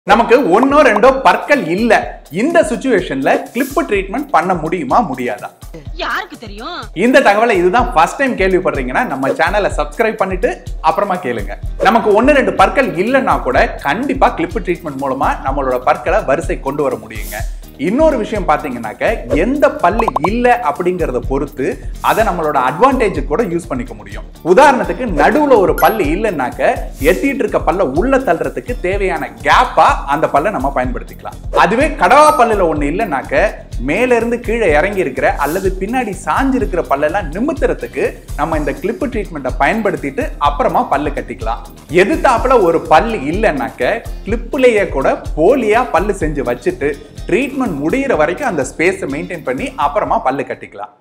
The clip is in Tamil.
நமக்கு ஒன்னோ ரெண்டோ பற்கள் இல்ல இந்த சுச்சுவேஷன்ல கிளிப் ட்ரீட்மெண்ட் பண்ண முடியுமா முடியாதா யாருக்கு தெரியும் இந்த தகவலை இதுதான் ஃபர்ஸ்ட் டைம் கேள்விப்படுறீங்கன்னா நம்ம சேனலை சப்ஸ்கிரைப் பண்ணிட்டு அப்புறமா கேளுங்க நமக்கு ஒன்னு ரெண்டு பற்கள் இல்லைன்னா கூட கண்டிப்பா கிளிப் ட்ரீட்மெண்ட் மூலமா நம்மளோட பற்களை வரிசை கொண்டு வர முடியுங்க இன்னொரு விஷயம் பார்த்தீங்கன்னாக்க எந்த பல்லு இல்லை அப்படிங்கிறத பொறுத்து அதை நம்மளோட அட்வான்டேஜ் கூட யூஸ் பண்ணிக்க முடியும் உதாரணத்துக்கு நடுவுல ஒரு பல்லு இல்லைன்னாக்க எத்திட்டு இருக்க பல்ல உள்ள தள்ளுறதுக்கு தேவையான கேப்பா அந்த பல்லை நம்ம பயன்படுத்திக்கலாம் அதுவே கடவா பல்லுல ஒண்ணு இல்லைன்னாக்க மேல இருந்து கீழே இறங்கி இருக்கிற அல்லது பின்னாடி சாஞ்சு இருக்கிற பல்லெல்லாம் நிமித்துறதுக்கு நம்ம இந்த கிளிப் ட்ரீட்மெண்ட்டை பயன்படுத்திட்டு அப்புறமா பல்லு கட்டிக்கலாம் எதிர்த்தாப்புல ஒரு பல்லு இல்லைன்னாக்க கிளிப்புலேயே கூட போலியா பல்லு செஞ்சு வச்சுட்டு ட்ரீட்மெண்ட் முடியிற வரைக்கும் அந்த ஸ்பேஸை மெயின்டைன் பண்ணி அப்புறமா பல்லு கட்டிக்கலாம்